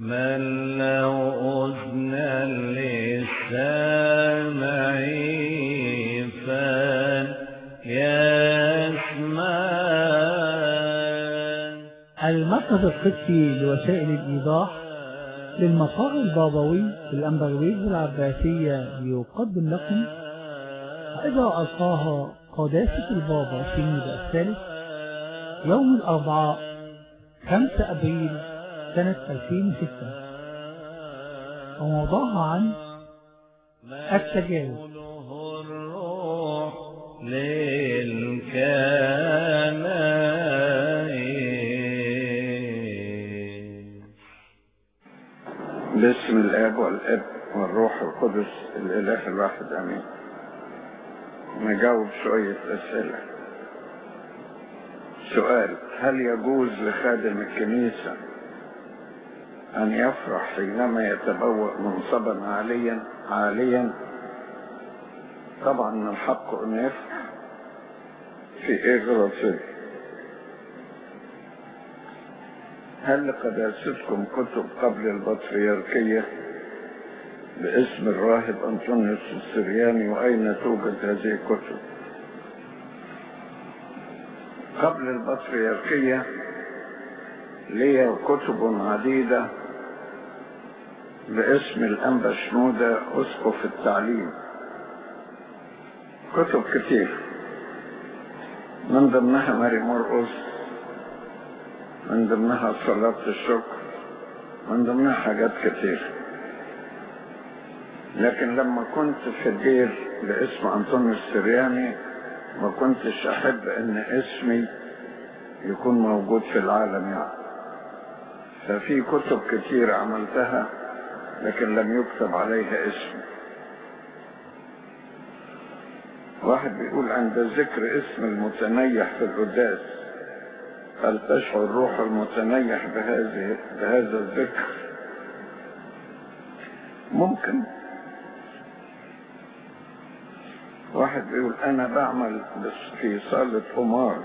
من له أذنا للسامع فليسمع المركز القدسي لوسائل الإيضاح للمقام البابوي في الأنبرويز العباسية يقدم لكم إذا ألقاها قداسة البابا في المدى الثالث يوم الأربعاء 5 أبريل سنة 2006 وموضوعها عن التجاوز يقوله الروح للكنائس باسم الاب والاب والروح القدس الاله الواحد امين نجاوب شوية اسئلة سؤال هل يجوز لخادم الكنيسة ان يفرح حينما يتبوأ منصبا عاليا عاليا طبعا من الحق ان يفرح في ايه غلط فيه هل لقداستكم كتب قبل البطريركية باسم الراهب أنطونيوس السرياني وأين توجد هذه الكتب قبل البطريركية لي كتب عديدة باسم الأنبا شنودة أسقف التعليم كتب كتير من ضمنها ماري مرقس من ضمنها صلاة الشكر من ضمنها حاجات كتير لكن لما كنت في الدير باسم أنطونيو السرياني ما كنتش أحب أن اسمي يكون موجود في العالم يعني ففي كتب كتير عملتها لكن لم يكتب عليها اسمي واحد بيقول عند ذكر اسم المتنيح في القداس هل تشعر روح المتنيح بهذه بهذا الذكر ممكن واحد بيقول انا بعمل بس في صالة قمار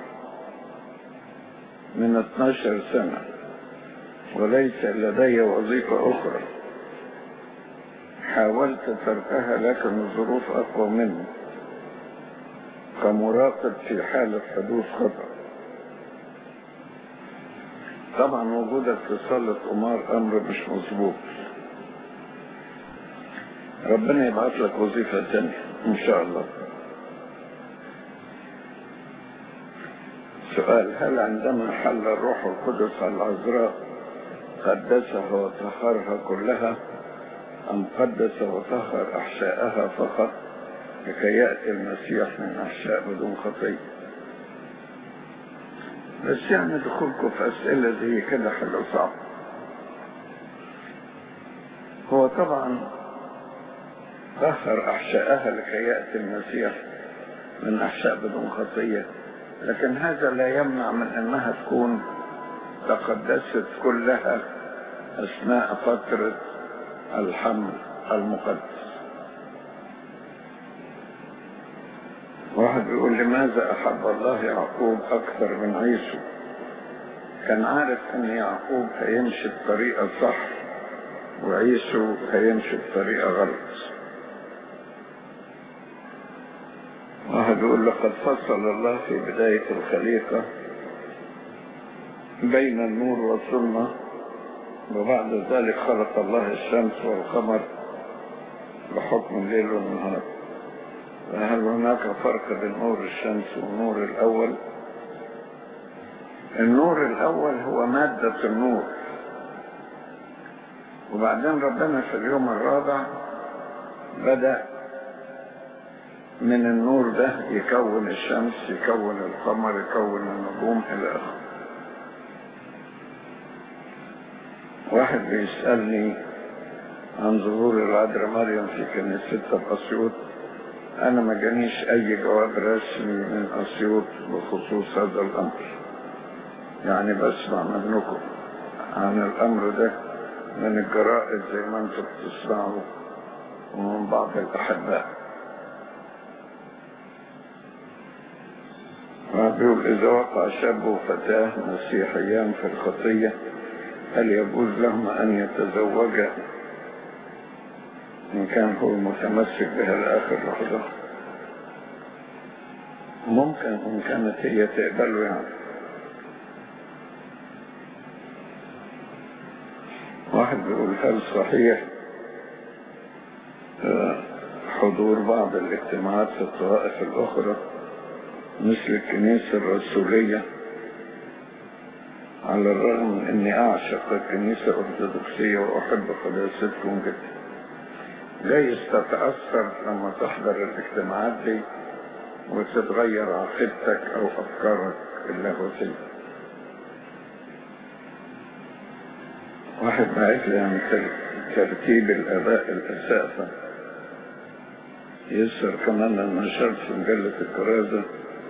من 12 سنة وليس لدي وظيفة اخرى حاولت تركها لكن الظروف اقوى مني كمراقب في حالة حدوث خطأ طبعا وجودك في صالة قمار امر مش مظبوط ربنا يبعث لك وظيفة تانية ان شاء الله سؤال هل عندما حل الروح القدس على العذراء قدسها وطهرها كلها ام قدس وطهر احشائها فقط لكي يأتي المسيح من احشاء بدون خطيه بس يعني دخولكم في أسئلة زي كده حلو صعب هو طبعا طهر أحشائها لكي يأتي المسيح من أحشاء بدون خطية لكن هذا لا يمنع من أنها تكون تقدست كلها أثناء فترة الحمل المقدس واحد بيقول لماذا أحب الله يعقوب أكثر من عيسو كان عارف أن يعقوب هيمشي بطريقة صح وعيسو هيمشي بطريقة غلط واحد يقول لقد فصل الله في بداية الخليقة بين النور والظلمة وبعد ذلك خلق الله الشمس والقمر بحكم الليل والنهار فهل هناك فرق بين نور الشمس والنور الأول النور الأول هو مادة النور وبعدين ربنا في اليوم الرابع بدأ من النور ده يكون الشمس يكون القمر يكون النجوم إلى آخره واحد بيسألني عن ظهور العذراء مريم في كنيستها بأسيوط أنا ما جانيش أي جواب رسمي من أسيوط بخصوص هذا الأمر يعني بسمع منكم عن الأمر ده من الجرائد زي ما أنتم بتسمعوا ومن بعض الأحباء بيقول إذا وقع شاب وفتاة مسيحيان في الخطية هل يجوز لهما أن يتزوجا إن كان هو متمسك بها لآخر لحظة ممكن إن كانت هي تقبله يعني واحد بيقول هل صحيح آه، حضور بعض الاجتماعات في الطوائف الأخرى مثل الكنيسة الرسولية على الرغم من أني أعشق الكنيسة الأرثوذكسية وأحب قداستكم جدا جايز تتأثر لما تحضر الاجتماعات دي وتتغير عقيدتك أو أفكارك اللاهوتية واحد بعت لي عن تر- ترتيب الآباء الأساسة يسر كمان النشاط في مجلة الكرازة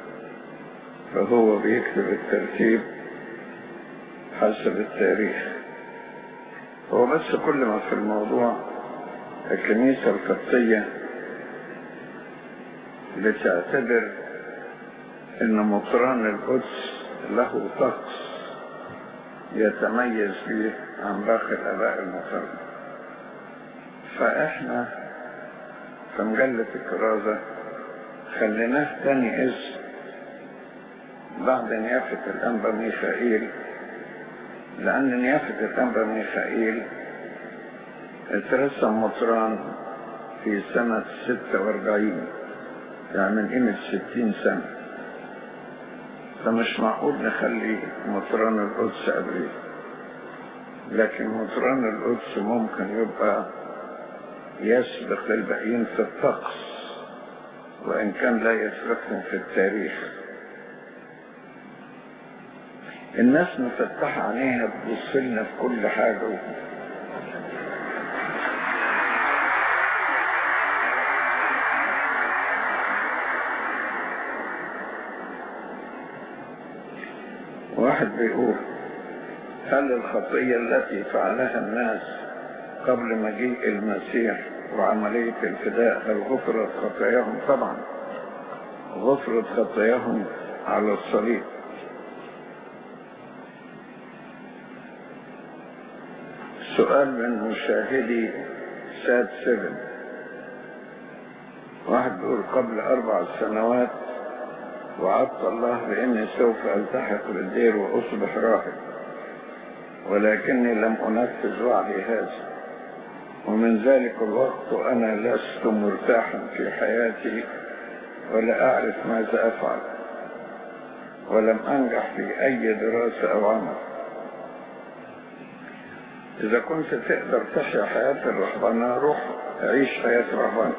فهو بيكتب الترتيب حسب التاريخ هو بس كل ما في الموضوع الكنيسة القبطية بتعتبر ان مطران القدس له طقس يتميز به عن باقي الاباء المقرن فاحنا في مجلة الكرازة خليناه تاني اسم بعد نيافة الأنبا ميخائيل لأن نيافة الأنبا ميخائيل اترسم مطران في سنة 46 يعني من قيمة 60 سنة فمش معقول نخلي مطران القدس قبليه لكن مطران القدس ممكن يبقى يسبق الباقيين في الطقس وإن كان لا يسبقهم في التاريخ الناس مفتحة عينيها تبص لنا في كل حاجة واحد بيقول هل الخطية التي فعلها الناس قبل مجيء المسيح وعملية الفداء هل غفرت خطاياهم طبعا غفرت خطاياهم على الصليب سؤال من مشاهدي ساد سيفن واحد بيقول قبل أربع سنوات وعدت الله بإني سوف ألتحق بالدير وأصبح راهب ولكني لم أنفذ وعدي هذا ومن ذلك الوقت وأنا لست مرتاحا في حياتي ولا أعرف ماذا أفعل ولم أنجح في أي دراسة أو عمل إذا كنت تقدر تحيا حياة الرهبنة روح عيش حياة الرهبنة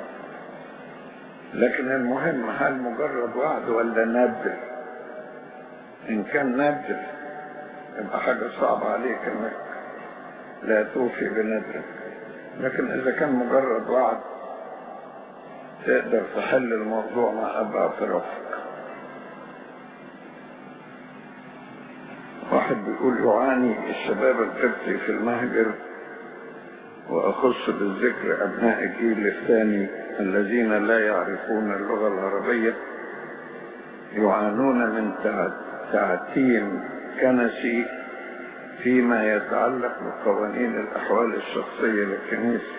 لكن المهم هل مجرد وعد ولا نبذ إن كان نبذ يبقى حاجة صعبة عليك إنك لا توفي بنذرك لكن إذا كان مجرد وعد تقدر تحل الموضوع مع أب اعترافك واحد بيقول يعاني الشباب القبطي في المهجر وأخص بالذكر أبناء الجيل الثاني الذين لا يعرفون اللغة العربية يعانون من تعتيم كنسي فيما يتعلق بقوانين الأحوال الشخصية للكنيسة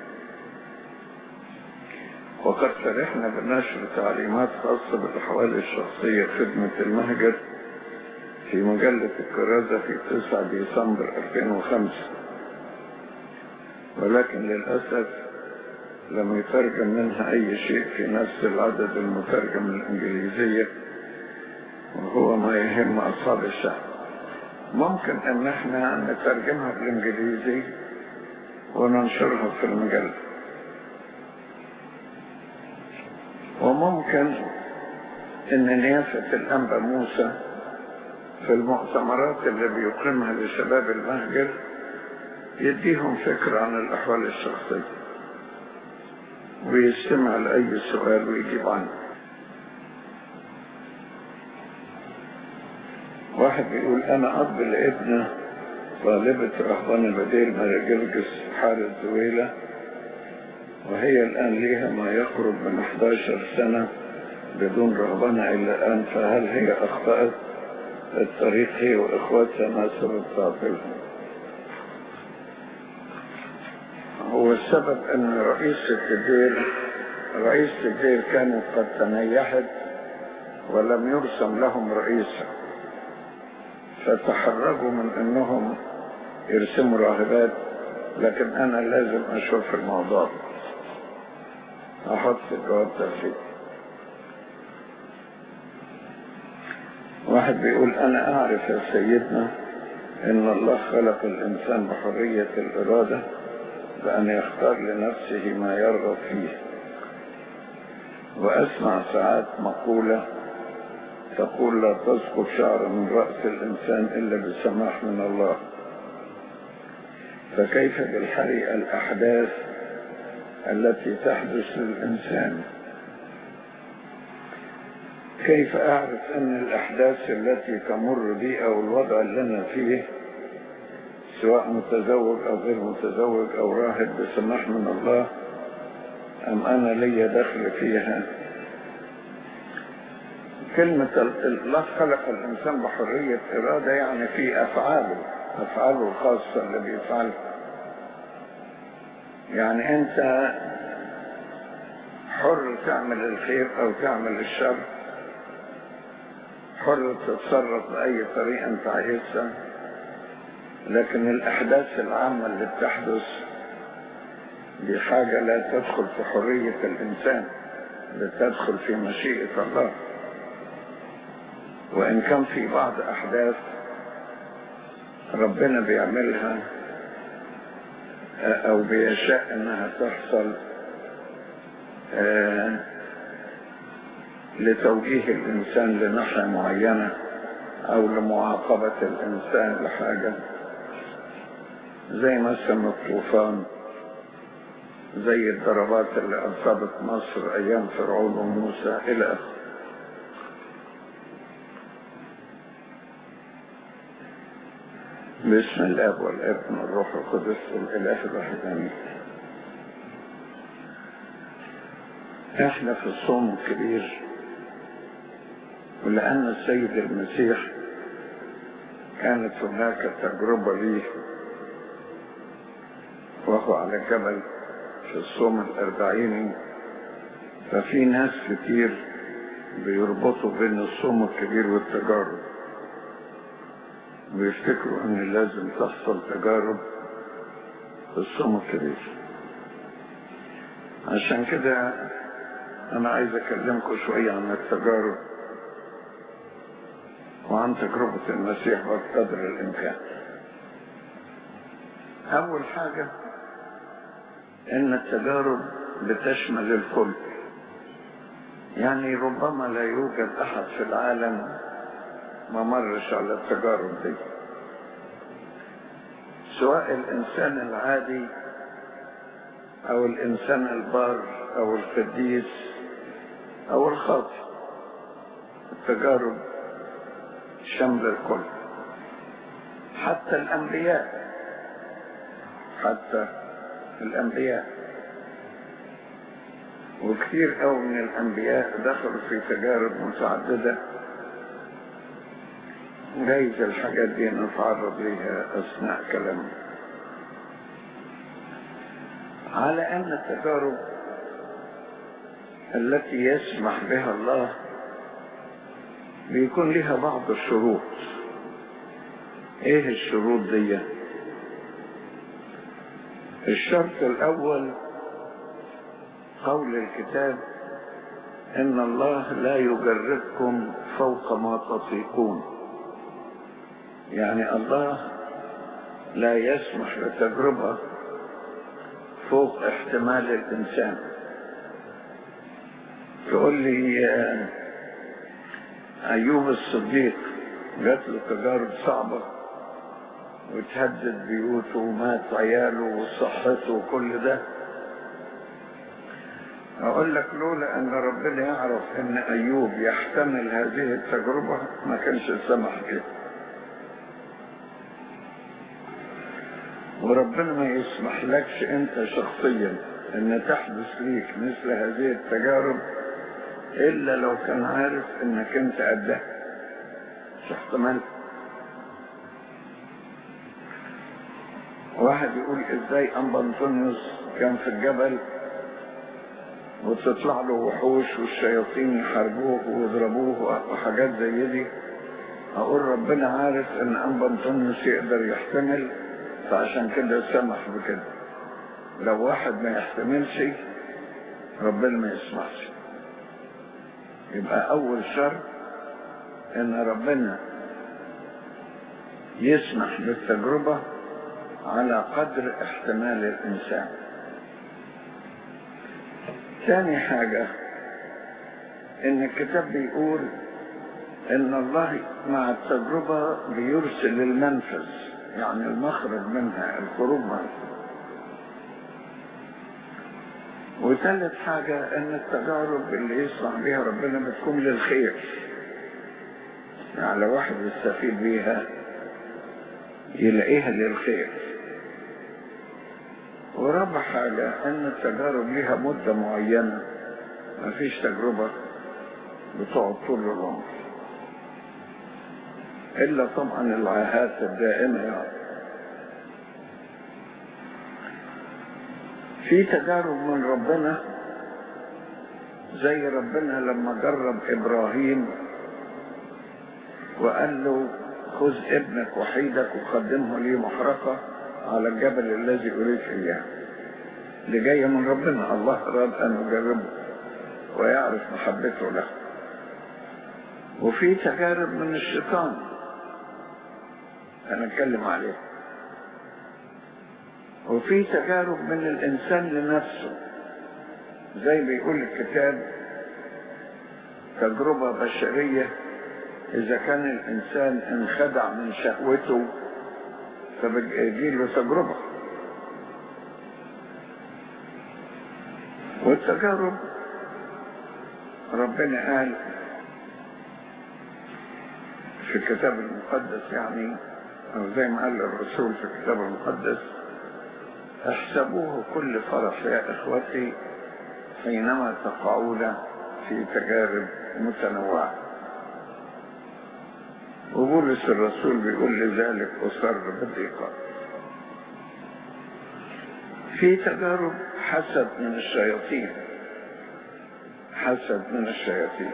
وقد فرحنا بنشر تعليمات خاصة بالأحوال الشخصية خدمة المهجر في مجلة الكرازة في 9 ديسمبر 2005 ولكن للأسف لم يترجم منها أي شيء في نفس العدد المترجم الإنجليزية وهو ما يهم أصحاب الشعب ممكن أن احنا نترجمها بالإنجليزي وننشرها في المجلة وممكن أن نيافة الأنبا موسى في المؤتمرات اللي بيقيمها لشباب المهجر يديهم فكرة عن الأحوال الشخصية ويستمع لأي سؤال ويجيب عنه واحد بيقول أنا أب لابنة طالبة رهبان بديل مراجلجس حارة زويلة وهي الآن ليها ما يقرب من 11 سنة بدون رهبنة إلا الآن فهل هي أخطأت الطريق هي وإخواتها ما سبب تعطيلهم هو السبب ان رئيس التدير رئيس التدير كانت قد تنيحت ولم يرسم لهم رئيسا فتحرجوا من انهم يرسموا راهبات لكن انا لازم اشوف الموضوع احط الجواب ترتيب واحد بيقول انا اعرف يا سيدنا ان الله خلق الانسان بحرية الارادة بان يختار لنفسه ما يرغب فيه واسمع ساعات مقولة تقول لا تسقط شعر من رأس الانسان الا بسماح من الله فكيف بالحري الاحداث التي تحدث للانسان كيف أعرف أن الأحداث التي تمر بي أو الوضع اللي أنا فيه سواء متزوج أو غير متزوج أو راهب بسماح من الله أم أنا لي دخل فيها كلمة الله خلق الإنسان بحرية إرادة يعني في أفعاله أفعاله الخاصة اللي بيفعلها يعني أنت حر تعمل الخير أو تعمل الشر حر تتصرف بأي طريقة أنت عايزها لكن الأحداث العامة اللي بتحدث دي حاجة لا تدخل في حرية الإنسان بتدخل في مشيئة الله وإن كان في بعض أحداث ربنا بيعملها أو بيشاء إنها تحصل آه لتوجيه الإنسان لناحية معينة أو لمعاقبة الإنسان لحاجة زي مثلا الطوفان زي الضربات اللي أصابت مصر أيام فرعون وموسى إلى آخره باسم الاب والابن والروح القدس الاله الواحد امين احنا في الصوم الكبير ولان السيد المسيح كانت هناك تجربة ليه وهو على جبل في الصوم الأربعيني ففي ناس كتير بيربطوا بين الصوم الكبير والتجارب ويفتكروا ان لازم تحصل تجارب في الصوم الكبير عشان كده انا عايز اكلمكم شوية عن التجارب وعن تجربة المسيح بقدر الامكان اول حاجة ان التجارب بتشمل الكل يعني ربما لا يوجد احد في العالم ما مرش على التجارب دي سواء الإنسان العادي أو الإنسان البار أو القديس أو الخاطئ التجارب شمل الكل حتى الأنبياء حتى الأنبياء وكثير قوي من الأنبياء دخلوا في تجارب متعددة جايز الحاجات دي نتعرض ليها أثناء كلامنا على أن التجارب التي يسمح بها الله بيكون لها بعض الشروط ايه الشروط دي الشرط الاول قول الكتاب ان الله لا يجربكم فوق ما تطيقون يعني الله لا يسمح بتجربة فوق احتمال الإنسان تقول لي أيوب الصديق جات له تجارب صعبة وتهدد بيوته ومات عياله وصحته وكل ده أقول لك لولا أن ربنا يعرف أن أيوب يحتمل هذه التجربة ما كانش سمح بها وربنا ما يسمح لكش انت شخصيا ان تحدث ليك مثل هذه التجارب الا لو كان عارف انك انت قدها مش احتمال واحد يقول ازاي أنبنطونيوس كان في الجبل وتطلع له وحوش والشياطين يحاربوه ويضربوه وحاجات زي دي أقول ربنا عارف إن أنبنطونيوس يقدر يحتمل فعشان كده سمح بكده لو واحد ما يحتملش ربنا ما يسمحش يبقى أول شرط إن ربنا يسمح بالتجربة على قدر احتمال الإنسان ثاني حاجة إن الكتاب بيقول إن الله مع التجربة بيرسل المنفذ يعني المخرج منها الخروج منها وثالث حاجة إن التجارب اللي يصنع بيها ربنا بتكون للخير يعني لو واحد يستفيد بيها يلاقيها للخير ورابع حاجة ان التجارب لها مدة معينة مفيش تجربة بتقعد طول العمر الا طبعا العاهات الدائمة يعني في تجارب من ربنا زي ربنا لما جرب ابراهيم وقال له خذ ابنك وحيدك وقدمه لي محرقة على الجبل الذي أريد إياه اللي جاية من ربنا الله أراد أن يجربه ويعرف محبته له وفي تجارب من الشيطان هنتكلم عليه وفي تجارب من الإنسان لنفسه زي بيقول الكتاب تجربة بشرية إذا كان الإنسان انخدع من شهوته فبيجي له تجربة والتجارب ربنا قال في الكتاب المقدس يعني أو زي ما قال الرسول في الكتاب المقدس احسبوه كل فرح يا إخوتي حينما تقعون في تجارب متنوعة وبولس الرسول بيقول لذلك أصر بالضيقة في تجارب حسد من الشياطين حسد من الشياطين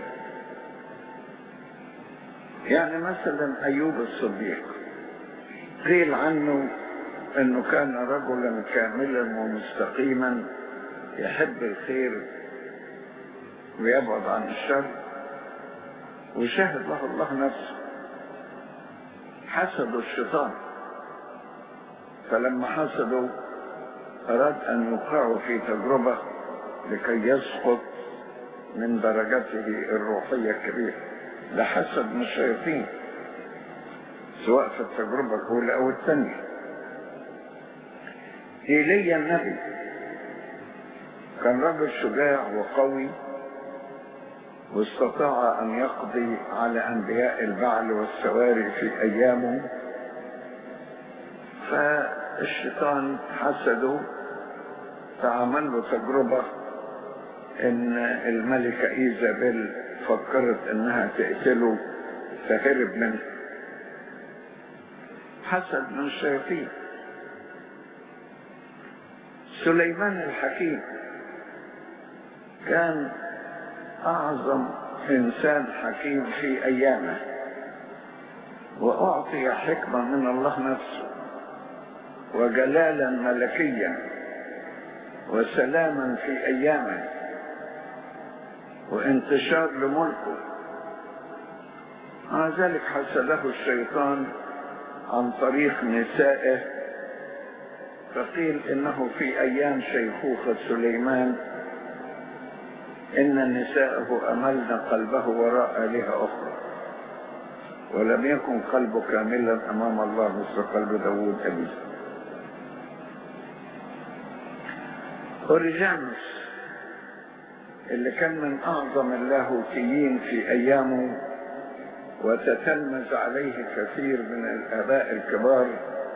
يعني مثلا أيوب الصديق قيل عنه أنه كان رجلا كاملا ومستقيما يحب الخير ويبعد عن الشر وشهد له الله نفسه حسدوا الشيطان فلما حسدوا أراد أن يوقعوا في تجربة لكي يسقط من درجته الروحية الكبيرة ده حسد من الشياطين سواء في التجربة الأولى أو الثانية إيليا النبي كان رجل شجاع وقوي واستطاع أن يقضي على أنبياء البعل والسواري في أيامه فالشيطان حسده فعمل له تجربة إن الملكة إيزابيل فكرت إنها تقتله فهرب منه حسد من الشياطين سليمان الحكيم كان أعظم إنسان حكيم في أيامه وأعطي حكمة من الله نفسه وجلالا ملكيا وسلاما في أيامه وانتشار لملكه مع ذلك حسده الشيطان عن طريق نسائه فقيل انه في ايام شيخوخة سليمان ان نساءه املن قلبه وراء الهة اخرى ولم يكن قلبه كاملا امام الله مثل قلب داود ابيه اوريجانوس اللي كان من اعظم اللاهوتيين في ايامه وتتلمذ عليه كثير من الاباء الكبار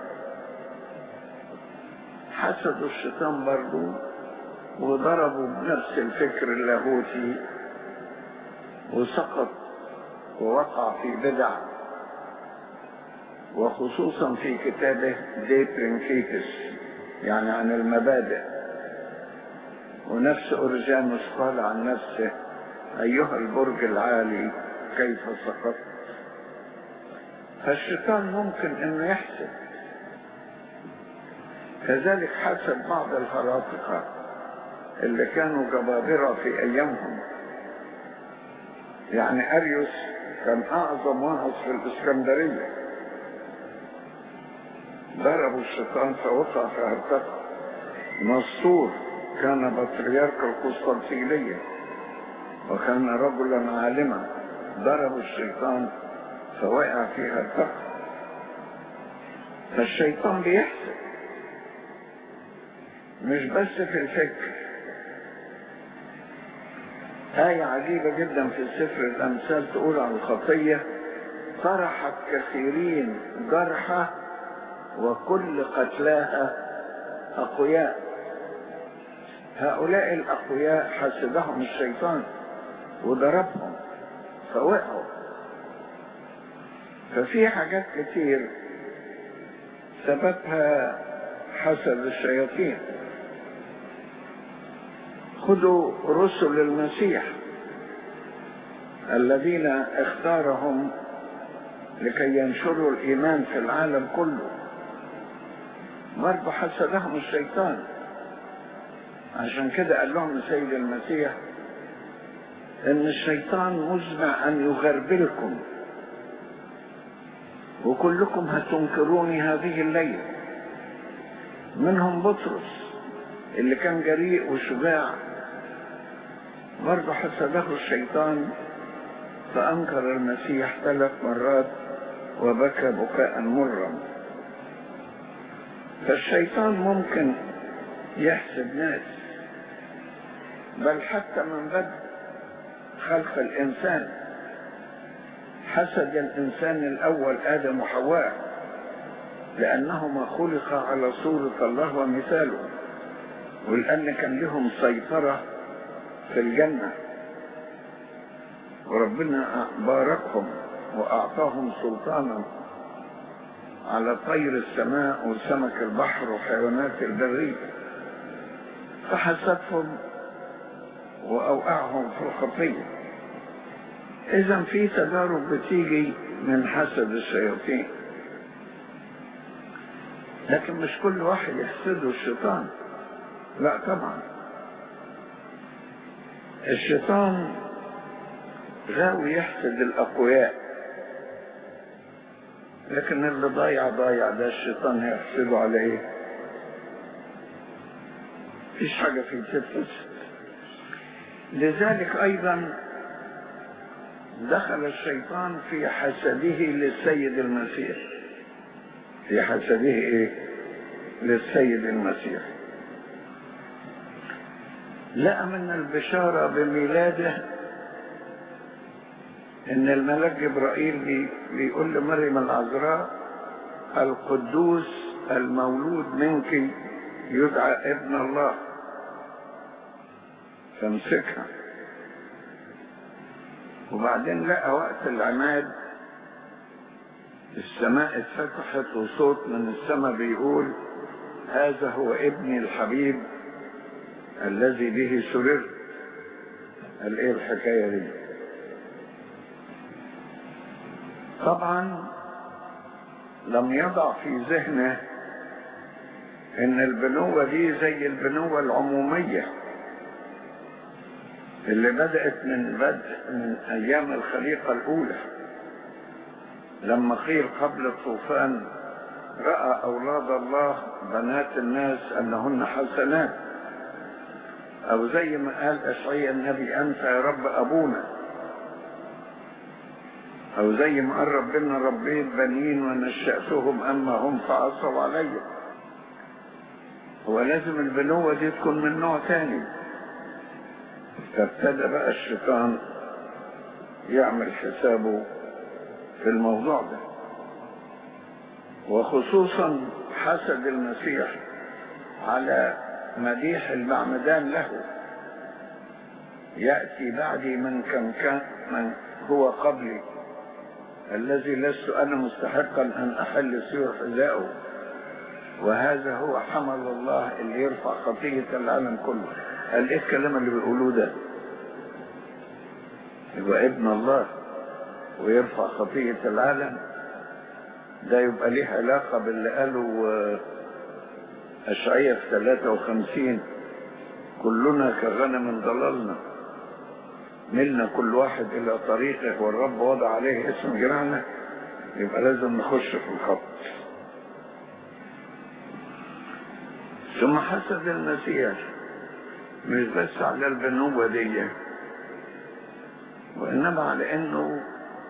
حسدوا الشيطان برضو وضربوا بنفس الفكر اللاهوتي وسقط ووقع في بدع وخصوصا في كتابه دي برينكيتس يعني عن المبادئ ونفس أورجانوس قال عن نفسه أيها البرج العالي كيف سقطت فالشيطان ممكن انه يحسب كذلك حسب بعض الهراطقة اللي كانوا جبابرة في ايامهم يعني اريوس كان اعظم واعظ في الاسكندرية ضربوا الشيطان فوقع في هرطقة نصور كان بطريرك القسطنطينية وكان رجلا عالما ضربوا الشيطان فوقع فيها الفقر فالشيطان بيحسب مش بس في الفكر آية عجيبة جدا في سفر الأمثال تقول عن الخطية طرحت كثيرين جرحى وكل قتلاها أقوياء هؤلاء الأقوياء حسبهم الشيطان وضربهم فوقعوا ففي حاجات كتير سببها حسد الشياطين خذوا رسل المسيح الذين اختارهم لكي ينشروا الإيمان في العالم كله برضه حسدهم الشيطان عشان كده قال لهم السيد المسيح ان الشيطان مزمع ان يغربلكم وكلكم هتنكروني هذه الليلة منهم بطرس اللي كان جريء وشجاع برضه حسده الشيطان فأنكر المسيح ثلاث مرات وبكى بكاء مرا فالشيطان ممكن يحسد ناس بل حتى من بدء خلق الإنسان حسد الإنسان الأول آدم وحواء لأنهما خلق على صورة الله ومثاله ولأن كان لهم سيطرة في الجنة وربنا باركهم وأعطاهم سلطانا على طير السماء وسمك البحر وحيوانات البرية فحسدهم وأوقعهم في الخطية إذا في تجارب بتيجي من حسد الشياطين لكن مش كل واحد يحسده الشيطان لا طبعا الشيطان غاوي يحسد الأقوياء لكن اللي ضايع ضايع ده الشيطان هيحسده على ايه مفيش حاجة في تتحسد لذلك أيضا دخل الشيطان في حسده للسيد المسيح في حسده ايه للسيد المسيح لقى من البشارة بميلاده ان الملك جبرائيل بي بيقول لمريم العذراء القدوس المولود منك يدعى ابن الله فامسكها وبعدين لقى وقت العماد السماء اتفتحت وصوت من السماء بيقول هذا هو ابني الحبيب الذي به سررت قال ايه الحكايه دي طبعا لم يضع في ذهنه ان البنوة دي زي البنوة العمومية اللي بدأت من بدء من ايام الخليقة الاولى لما قيل قبل الطوفان رأى اولاد الله بنات الناس انهن حسنات او زي ما قال اشعيا النبي انت يا رب ابونا او زي ما قال ربنا ربيت بنين ونشأتهم اما هم فعصوا علي هو لازم البنوة دي تكون من نوع تاني فابتدى بقى الشيطان يعمل حسابه في الموضوع ده وخصوصا حسد المسيح على مديح المعمدان له يأتي بعدي من كم كان من هو قبلي الذي لست أنا مستحقا أن أحل سير حذائه وهذا هو حمل الله اللي يرفع خطية العالم كله قال إيه الكلام اللي بيقولوه ده يبقى ابن الله ويرفع خطية العالم ده يبقى ليه علاقة باللي قاله آه، أشعية في 53 كلنا كغنم ضللنا ملنا كل واحد إلى طريقه والرب وضع عليه اسم جمعنا يبقى لازم نخش في الخط ثم حسد المسيح مش بس على البنوة دي وإنما على إنه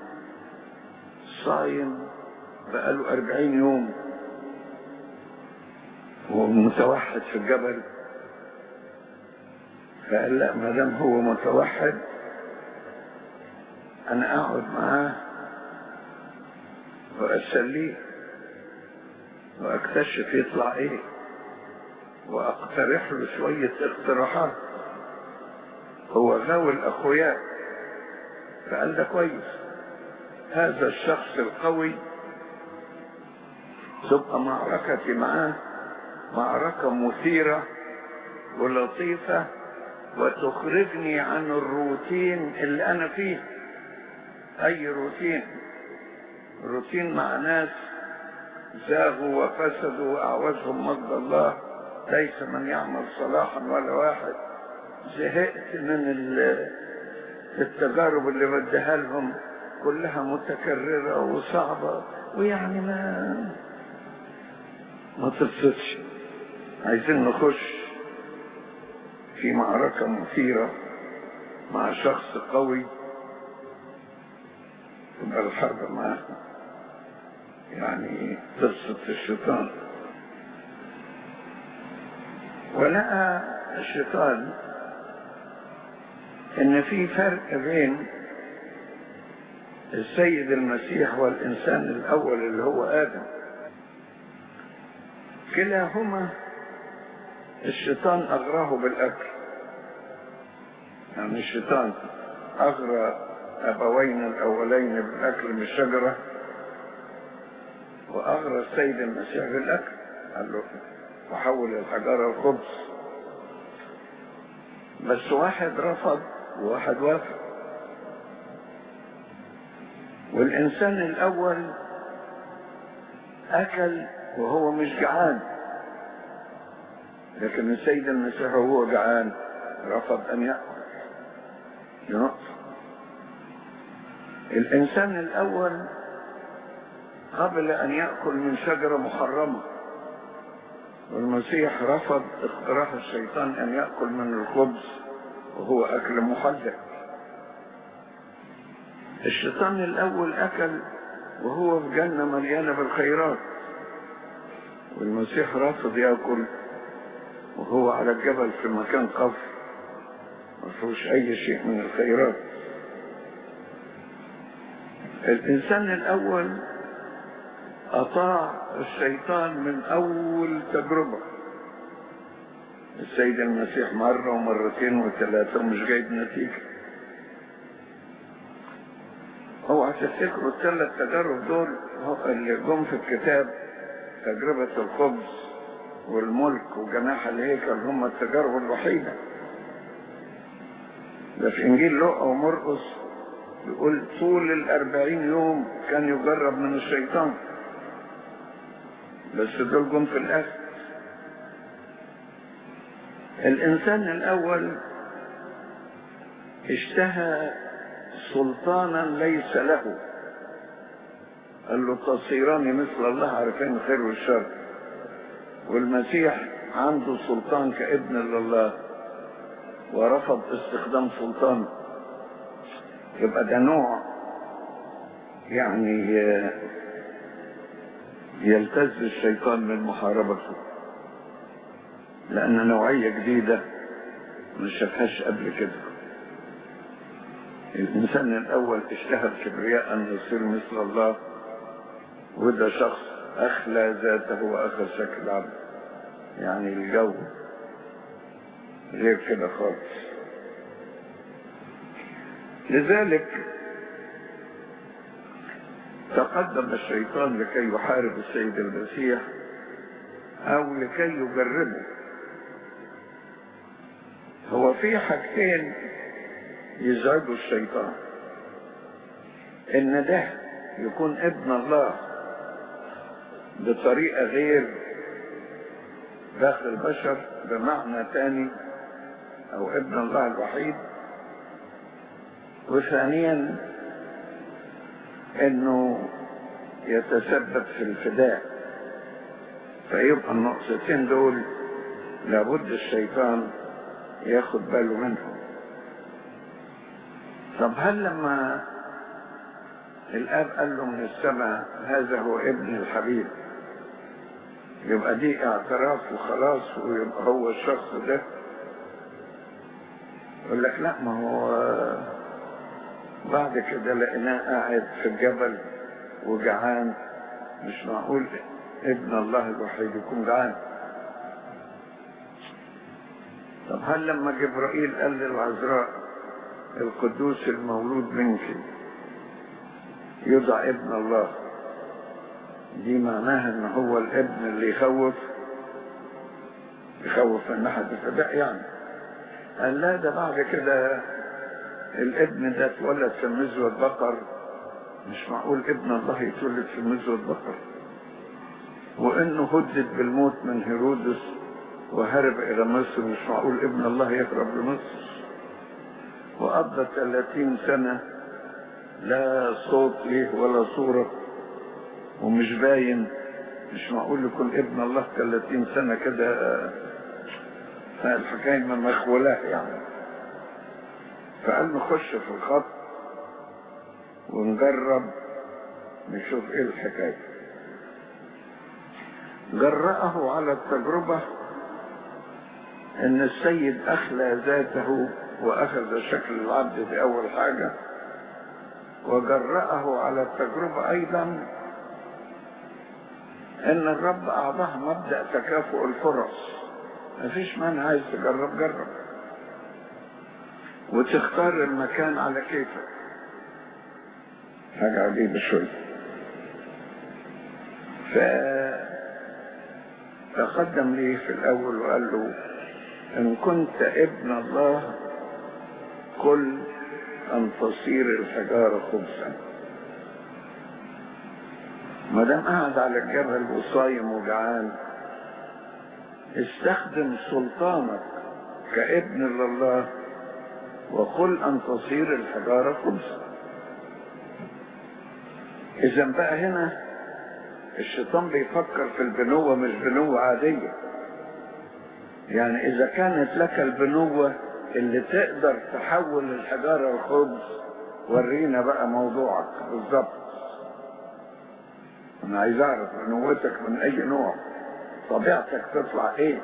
صايم بقاله أربعين يوم ومتوحد في الجبل فقال لا ما دام هو متوحد أنا أقعد معاه وأسليه وأكتشف يطلع إيه وأقترح له شوية اقتراحات هو غاوي الأخوياء فقال ده كويس هذا الشخص القوي تبقى معركتي معاه معركة مثيرة ولطيفة وتخرجني عن الروتين اللي أنا فيه أي روتين روتين مع ناس زاغوا وفسدوا وأعوزهم مجد الله ليس من يعمل صلاحا ولا واحد زهقت من ال- التجارب اللي بديها لهم كلها متكررة وصعبة ويعني ما ما تبسطش عايزين نخش في معركة مثيرة مع شخص قوي تبقى الحرب معاه يعني تبسط الشيطان ولقى الشيطان ان في فرق بين السيد المسيح والانسان الاول اللي هو ادم كلاهما الشيطان اغراه بالاكل يعني الشيطان اغرى ابوين الاولين بالاكل من الشجره واغرى السيد المسيح بالاكل قال له وحول الحجاره الخبز بس واحد رفض وواحد وافق والإنسان الأول أكل وهو مش جعان لكن السيد المسيح وهو جعان رفض أن يأكل دي نقطة الإنسان الأول قبل أن يأكل من شجرة محرمة والمسيح رفض اقتراح الشيطان أن يأكل من الخبز وهو أكل محدد الشيطان الأول أكل وهو في جنة مليانة بالخيرات والمسيح رافض يأكل وهو على الجبل في مكان قفر ما فيهوش أي شيء من الخيرات الإنسان الأول أطاع الشيطان من أول تجربة السيد المسيح مرة ومرتين وثلاثة ومش جايب نتيجة اوعى تفتكروا الثلاث تجارب دول هو اللي جم في الكتاب تجربة الخبز والملك وجناح الهيكل هم التجارب الوحيدة ده في إنجيل لوقا ومرقس يقول طول الأربعين يوم كان يجرب من الشيطان بس دول جم في الآخر الإنسان الأول اشتهى سلطانا ليس له قال له تصيران مثل الله عارفين الخير والشر والمسيح عنده سلطان كابن لله ورفض استخدام سلطانه يبقى ده نوع يعني يلتز الشيطان من محاربته لأن نوعية جديدة ما شافهاش قبل كده الإنسان الأول اشتهى الكبرياء أن يصير مثل الله وده شخص أخلى ذاته وأخذ شكل عبد يعني الجو غير كده خالص لذلك تقدم الشيطان لكي يحارب السيد المسيح او لكي يجربه هو في حاجتين يزعجوا الشيطان ان ده يكون ابن الله بطريقة غير داخل البشر بمعنى تاني او ابن الله الوحيد وثانيا انه يتسبب في الفداء فيبقى النقطتين دول لابد الشيطان ياخد باله منهم طب هل لما الاب قال له من السماء هذا هو ابن الحبيب يبقى دي اعتراف وخلاص ويبقى هو الشخص ده يقول لك لا ما هو بعد كده لقيناه قاعد في الجبل وجعان مش معقول ابن الله الوحيد يكون جعان طب هل لما جبرائيل قال للعذراء القدوس المولود منك يدعى ابن الله دي معناها ان هو الابن اللي يخوف يخوف من ناحية الفداء يعني قال لا ده بعد كده الابن ده اتولد في مزوة بقر مش معقول ابن الله يتولد في مزوة بقر وانه هدد بالموت من هيرودس وهرب الى مصر مش معقول ابن الله يهرب لمصر وقضى 30 سنة لا صوت ليه ولا صورة ومش باين مش معقول يكون ابن الله 30 سنة كده الحكاية من مخولاه يعني فقال نخش في الخط ونجرب نشوف ايه الحكاية جرأه على التجربة ان السيد اخلى ذاته واخذ شكل العبد في اول حاجة وجرأه على التجربة ايضا ان الرب اعطاه مبدأ تكافؤ الفرص مفيش مانع عايز تجرب جرب وتختار المكان على كيفك حاجة عجيبة شوية فتقدم لي في الأول وقال له إن كنت ابن الله قل أن تصير الحجارة خبزا ما دام قاعد على الجبل وصايم وجعان استخدم سلطانك كابن لله وقل أن تصير الحجارة خبزا إذا بقى هنا الشيطان بيفكر في البنوة مش بنوة عادية يعني إذا كانت لك البنوة اللي تقدر تحول الحجارة لخبز ورينا بقى موضوعك بالظبط أنا عايز أعرف بنوتك من أي نوع طبيعتك تطلع إيه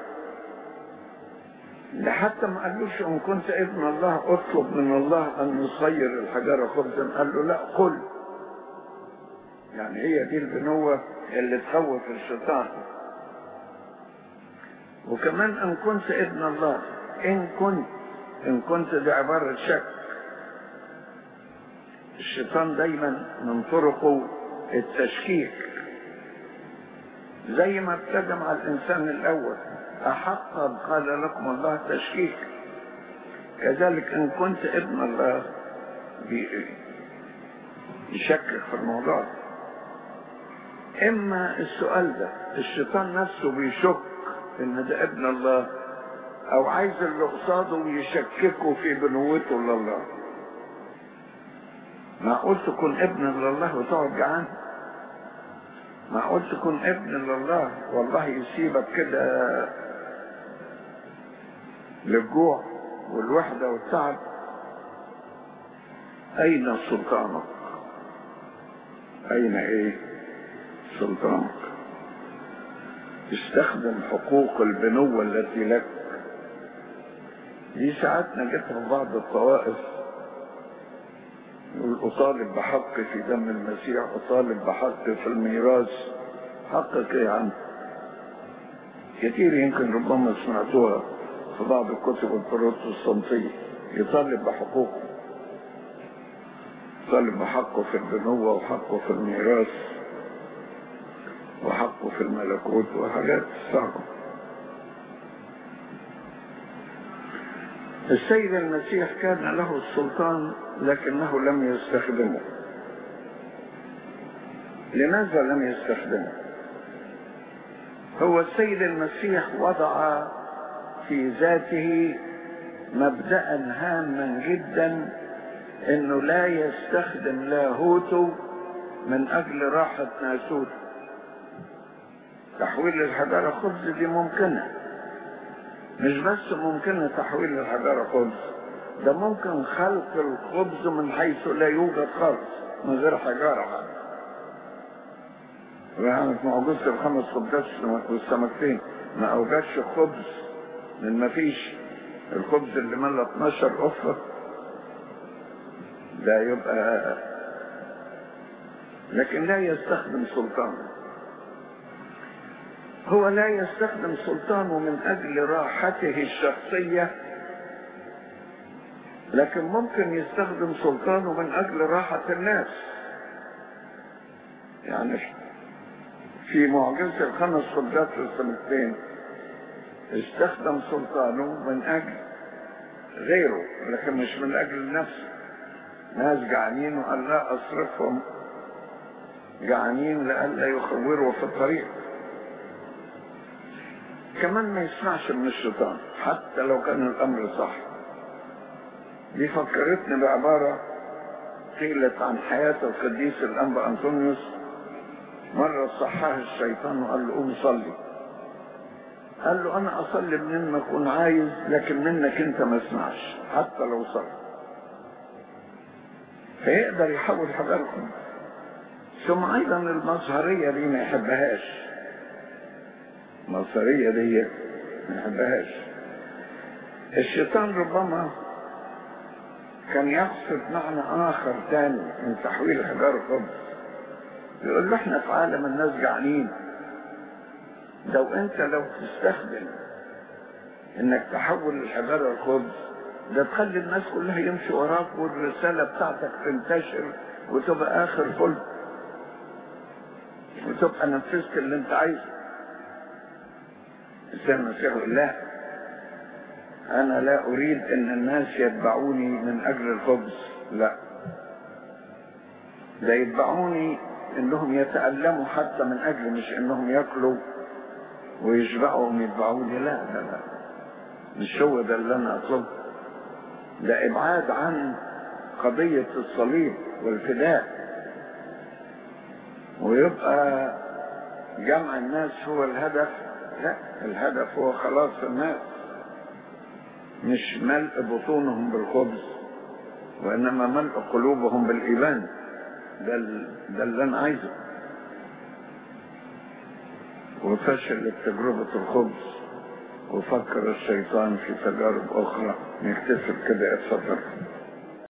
ده حتى ما قالوش ان كنت ابن الله اطلب من الله ان يصير الحجارة خبزا قال له لا قل يعني هي دي البنوة اللي تخوف الشيطان وكمان ان كنت ابن الله ان كنت ان كنت دي عبارة شك الشيطان دايما من طرقه التشكيك زي ما ابتدى مع الانسان الاول أحقا قال لكم الله تشكيك كذلك إن كنت ابن الله يشكك في الموضوع إما السؤال ده الشيطان نفسه بيشك إن ده ابن الله أو عايز اللي قصاده يشككه في بنوته لله معقول تكون ابن لله وتقعد جعان معقول تكون ابن لله والله يسيبك كده للجوع والوحدة والتعب أين سلطانك أين إيه سلطانك استخدم حقوق البنوة التي لك دي ساعات نجدها في بعض الطوائف يقول أطالب بحقي في دم المسيح أطالب بحقي في الميراث حقك إيه عنه كتير يمكن ربما سمعتوها في بعض الكتب البروتستانتية يطالب بحقوقه طالب حقه في البنوة وحقه في الميراث وحقه في الملكوت وحاجات صعبة السيد المسيح كان له السلطان لكنه لم يستخدمه لماذا لم يستخدمه هو السيد المسيح وضع في ذاته مبدأ هاما جدا انه لا يستخدم لاهوته من اجل راحة ناسوته تحويل الحجارة خبز دي ممكنة مش بس ممكنة تحويل الحجارة خبز ده ممكن خلق الخبز من حيث لا يوجد خالص من غير حجارة حتى وكانت معجزة الخمس خبزات والسمكتين ما أوجدش خبز من ما فيش الخبز اللي ملى 12 قفة ده يبقى لكن لا يستخدم سلطانه هو لا يستخدم سلطانه من أجل راحته الشخصية لكن ممكن يستخدم سلطانه من أجل راحة الناس يعني في معجزة الخمس خبزات والسمكتين استخدم سلطانه من أجل غيره لكن مش من أجل نفسه ناس جعانين وقال لا أصرفهم جعانين لئلا يخوروا في الطريق كمان ما يسمعش من الشيطان حتى لو كان الأمر صح دي فكرتني بعبارة قيلت عن حياة القديس الأنبا أنطونيوس مرة صحاه الشيطان وقال له قوم صلي قال له أنا أصلي منين ما أكون عايز لكن منك أنت ما اسمعش حتى لو صلي فيقدر يحول حجاركم ثم أيضا المظهرية دي ما يحبهاش المظهرية دي ما يحبهاش الشيطان ربما كان يقصد معنى آخر تاني من تحويل حجار الخبز يقول له احنا في عالم الناس جعانين لو انت لو تستخدم انك تحول الحجارة الخبز ده تخلي الناس كلها يمشي وراك والرسالة بتاعتك تنتشر وتبقى اخر فل وتبقى نفذت اللي انت عايزه الإنسان المسيح يقول لا أنا لا أريد أن الناس يتبعوني من أجل الخبز لا ده يتبعوني انهم يتألموا حتى من اجل مش انهم ياكلوا ويشبعوا يتبعوني لا لا لا مش هو ده اللي انا اطلبه ده ابعاد عن قضية الصليب والفداء ويبقى جمع الناس هو الهدف لا الهدف هو خلاص الناس مش ملء بطونهم بالخبز وانما ملء قلوبهم بالايمان ده ده اللي انا عايزه وفشلت تجربة الخبز وفكر الشيطان في تجارب أخرى نكتسب كده اتفضل